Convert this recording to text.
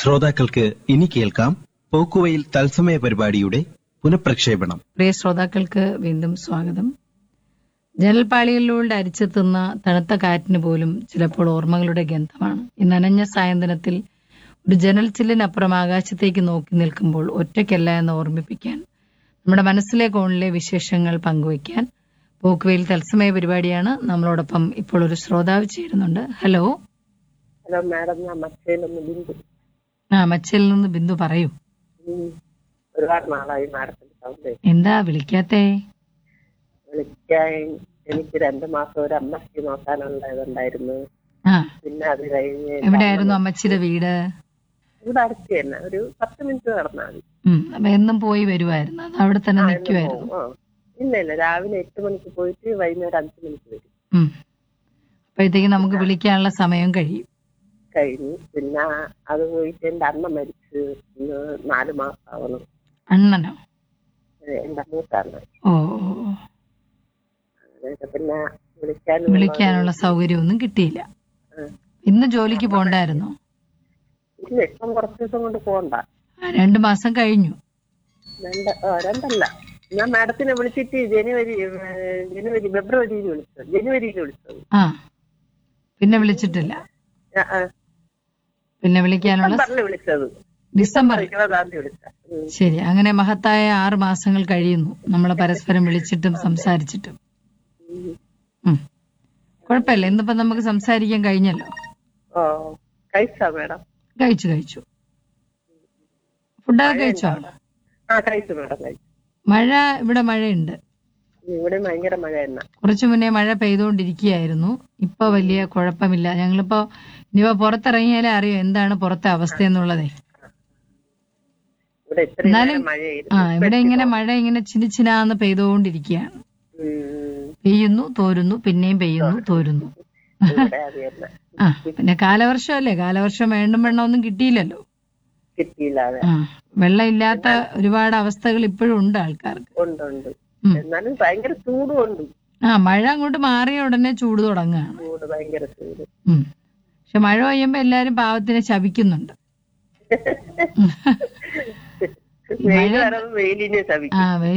ശ്രോതാക്കൾക്ക് ഇനി കേൾക്കാം പോക്കുവയിൽ തത്സമയ പരിപാടിയുടെ പുനഃപ്രക്ഷേപണം പ്രിയ ശ്രോതാക്കൾക്ക് വീണ്ടും സ്വാഗതം ജനൽപ്പാളികളിലൂടെ അരിച്ചെത്തുന്ന തണുത്ത കാറ്റിന് പോലും ചിലപ്പോൾ ഓർമ്മകളുടെ ഗന്ധമാണ് ഈ നനഞ്ഞ സായന്തനത്തിൽ ഒരു ജനൽ ചില്ലിനപ്പുറം ആകാശത്തേക്ക് നോക്കി നിൽക്കുമ്പോൾ ഒറ്റയ്ക്കല്ല എന്ന് ഓർമ്മിപ്പിക്കാൻ നമ്മുടെ മനസ്സിലെ കോണിലെ വിശേഷങ്ങൾ പങ്കുവയ്ക്കാൻ പോക്കുവയിൽ തത്സമയ പരിപാടിയാണ് നമ്മളോടൊപ്പം ഇപ്പോൾ ഒരു ശ്രോതാവ് ചേരുന്നുണ്ട് ഹലോ ഹലോ മാഡം ഞാൻ മച്ചയിലൊന്ന് ബിന്ദു ആ മച്ചയിൽ നിന്ന് ബിന്ദു പറയൂ ഉം. ഒരുപാട് നാളായി മാഡത്തിന്റെ സൗണ്ട് എന്താ വിളിക്കാത്തേ വിളിക്കാൻ എനിക്ക് രണ്ടു മാസം ഒരു അമ്മയ്ക്ക് നോക്കാനുള്ളതുണ്ടായിരുന്നു ആ പിന്നെ അത് കഴിഞ്ഞ് എവിടെയായിരുന്നു അമ്മച്ചിയുടെ വീട് ഇവിടെ അടുത്ത് തന്നെ ഒരു പത്ത് മിനിറ്റ് നടന്നാൽ മതി ഉം അപ്പൊ എന്നും പോയി വരുമായിരുന്നു അത് അവിടെ തന്നെ ആ, എന്ന് നിൽക്കുമായിരുന്നു പോവും. ആ. ഇല്ല ഇല്ല രാവിലെ എട്ട് മണിക്ക് പോയിട്ട് വൈകുന്നേരം അഞ്ചു മണിക്ക് വരും ഉം അപ്പോഴത്തേക്ക് നമുക്ക് വിളിക്കാനുള്ള സമയം കഴിയും കഴിഞ്ഞു പിന്നെ അത് പോയിട്ട് എന്റെ അമ്മ മരിച്ച് ഇന്ന് നാല് മാസം ആവണം അണ്ണനോ എന്റെ മൂത്തമ്മ ഓ ഓ, ഓ. അങ്ങനെയൊക്കെ പിന്നെ വിളിക്കാൻ വിളിക്കാനുള്ള സൗകര്യമൊന്നും കിട്ടിയില്ല ഇന്ന് ജോലിക്ക് പോണ്ടായിരുന്നോ ഇല്ല ഇപ്പം കുറച്ച് ദിവസം കൊണ്ട് പോകണ്ട ആ, രണ്ടു മാസം കഴിഞ്ഞു രണ്ട് ആ, രണ്ടല്ല ഞാൻ മാഡത്തിനെ വിളിച്ചിട്ട് ജനുവരി ഏഹ്, ജനുവരി ഫെബ്രുവരിയിൽ വിളിച്ചത് ജനുവരിയിൽ വിളിച്ചത് ആ പിന്നെ വിളിച്ചിട്ടില്ല ആ, ആ. പിന്നെ വിളിക്കാനുള്ള ഡിസംബറിൽ വിളിച്ചത് ഡിസംബർ ഇരുപതാം തീയതി വിളിച്ച ഉം. ശരി അങ്ങനെ മഹത്തായ ആറ് മാസങ്ങൾ കഴിയുന്നു നമ്മൾ പരസ്പരം വിളിച്ചിട്ടും സംസാരിച്ചിട്ടും ഉം. ഉം കുഴപ്പമില്ല ഇന്നിപ്പോ നമുക്ക് സംസാരിക്കാൻ കഴിഞ്ഞല്ലോ ഓ കഴിച്ചാ മാഡം കഴിച്ചു കഴിച്ചു ഫുഡൊക്കെ കഴിച്ചോ ആ കഴിച്ചു മാഡം കഴിച്ചു മഴ ഇവിടെ മഴയുണ്ട് ഇവിടെ ഭയങ്കര മഴ തന്നെ കുറച്ചു മുന്നേ മഴ പെയ്തുകൊണ്ടിരിക്കുകയായിരുന്നു ഇപ്പൊ വലിയ കുഴപ്പമില്ല ഞങ്ങളിപ്പോ ഇനിയിപ്പോ പുറത്തിറങ്ങിയാലേ അറിയോ എന്താണ് പുറത്തെ അവസ്ഥ എന്നുള്ളതേ ഇവിടെ ഇത്രയും എന്നാലും- നേരം മഴയായിരുന്നു ആ ഇവിടെ ഇങ്ങനെ മഴ ഇങ്ങനെ ചിനിച്ചിനാന്ന് പെയ്തുകൊണ്ടിരിക്കുകയാണ് ഉം. പെയ്യുന്നു തോരുന്നു പിന്നെയും പെയ്യുന്നു തോരുന്നു ഇവിടെ അത് തന്നെ ആ പിന്നെ കാലവർഷമല്ലേ കാലവർഷം വേണ്ടും വെണ്ണം ഒന്നും കിട്ടിയില്ലല്ലോ കിട്ടിയില്ല അതെ ആ വെള്ളം ഇല്ലാത്ത ഒരുപാട് അവസ്ഥകൾ ഇപ്പോഴും ഉണ്ട് ആൾക്കാർക്ക് ഉണ്ട് ഉണ്ട് ഉം. എന്നാലും ഭയങ്കര ചൂടും ഉണ്ട് ആ മഴ അങ്ങോട്ട് മാറിയ ഉടനെ ചൂട് തുടങ്ങുകയാണ് ചൂട് ഭയങ്കര ചൂട് ഉം. പക്ഷെ മഴ പെയ്യുമ്പോ എല്ലാരും പാവത്തിനെ ശപിക്കുന്നുണ്ട് വെയിൽ വരുമ്പോൾ വെയിലിനെ ശവിക്കും ആ